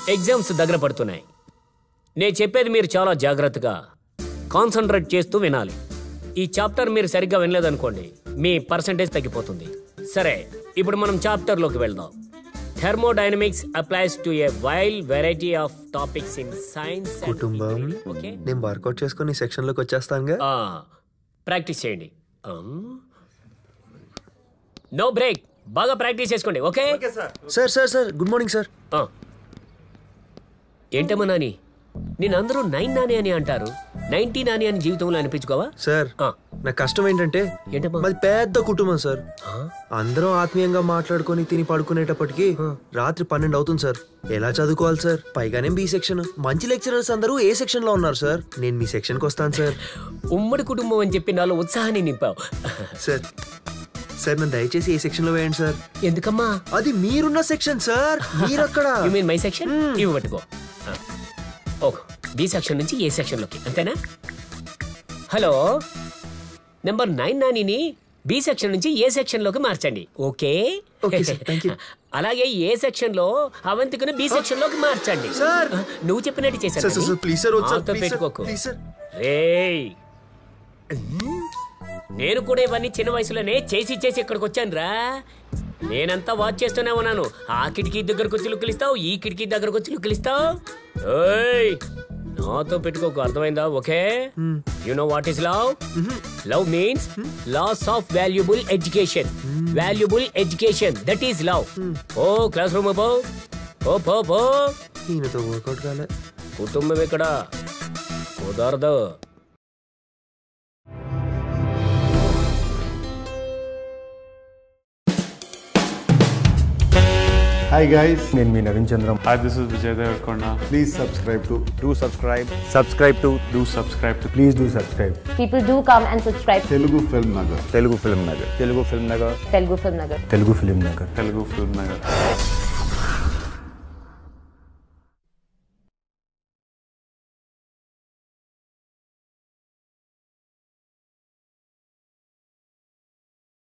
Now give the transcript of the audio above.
Exams దగ్గర పడుతున్నాయి నేను చెప్పేది మీరు చాలా జాగ్రత్తగా కాన్సన్ట్రేట్ చేస్తూ వినాలి ఈ చాప్టర్ మీరు సరిగ్గా వినలేదనుకోండి మీ పర్సంటేజ్ తగ్గిపోతుంది సరే ఇప్పుడు మనం చాప్టర్లోకి వెళ్దాం thermodynamics applies to a wild variety of topics in science కుటుంబం ఓకే నేను వర్కౌట్ చేసుకుని సెక్షన్ లోకి వచ్చేస్తాంగా ప్రాక్టీస్ చేయండి నో బ్రేక్ బాగా ప్రాక్టీస్ చేసుకోండి okay sir sir sir good morning sir ఆ. ఏంటమ్మా నాని నేను అందరూ నైన్ నాని అని అంటారు నైన్టీ నాని అని జీవితంలో అనిపించుకోవా సార్ ఆ. నా కష్టం ఏంటంటే ఏంటమ్మా మాది పెద్ద కుటుంబం సార్ ఆ? అందరం ఆత్మీయంగా మాట్లాడుకొని తిని పడుకునేటప్పటికి రాత్రి పన్నెండు అవుతుంది సార్ ఎలా చదువుకోవాలి సార్ పైగానే బి సెక్షన్ మంచి లెక్చరర్స్ అందరూ ఏ సెక్షన్ లో ఉన్నారు సార్ నేను మీ సెక్షన్ కి వస్తాను సార్ ఉమ్మడి కుటుంబం అని చెప్పి నాలో ఉత్సాహాన్ని నింపావు సార్ సార్ నన్ను దయచేసి ఏ సెక్షన్ లో వేయండి సార్ ఎందుకమ్మా అది మీరున్న సెక్షన్ సార్ మీరక్కడ యు మీన్ మై సెక్షన్ ఇవి పట్టుకో ఆ. ఓకే బి సెక్షన్ నుంచి ఏ సెక్షన్లోకి అంతేనా హలో నెంబర్ నైన్ నానిని బి సెక్షన్ నుంచి ఏ సెక్షన్లోకి మార్చండి okay Okay, sir. Thank you. అలాగే ఏ సెక్షన్లో అవంతికను బి సెక్షన్లోకి మార్చండి సార్. ఆ, నువ్వు చెప్పినట్టు సార్ సార్ చేశాను సార్ ప్లీజ్ సార్ వద్దు సార్ మాతో ప్లీజ్ సార్ పెట్టుకోకు ప్లీజ్ సార్ రేయ్ నేను కూడా ఇవన్నీ చిన్న వయసులోనే చేసి చేసి ఇక్కడికి వచ్చాను రా నేనంతా వాచ్ చేస్తూనే ఉన్నాను ఆ కిటికీ దగ్గరకు వచ్చి లుక్కులిస్తావు ఈ కిటికీ దగ్గరకు వచ్చి లుక్కులిస్తావు ఏయ్ నాతో పెట్టుకోకు అర్థమైందా okay you know what is love love means loss of valuable education valuable education that is love ఓ క్లాస్ రూమ్ పో ఓ పో పో ఈయనతో వర్కౌట్ కాలే కుటుంబం ఇక్కడ కుదరదు హాయ్ గైస్ నేను మీ Naveen Chandram Hi, this is Vijay Devarkonda. Please subscribe to do subscribe subscribe to Do subscribe to please do subscribe People do come and subscribe to Telugu Film Nagar Telugu Film Nagar Telugu Film Nagar Telugu Film Nagar. Telugu Film Nagar Telugu Film Nagar.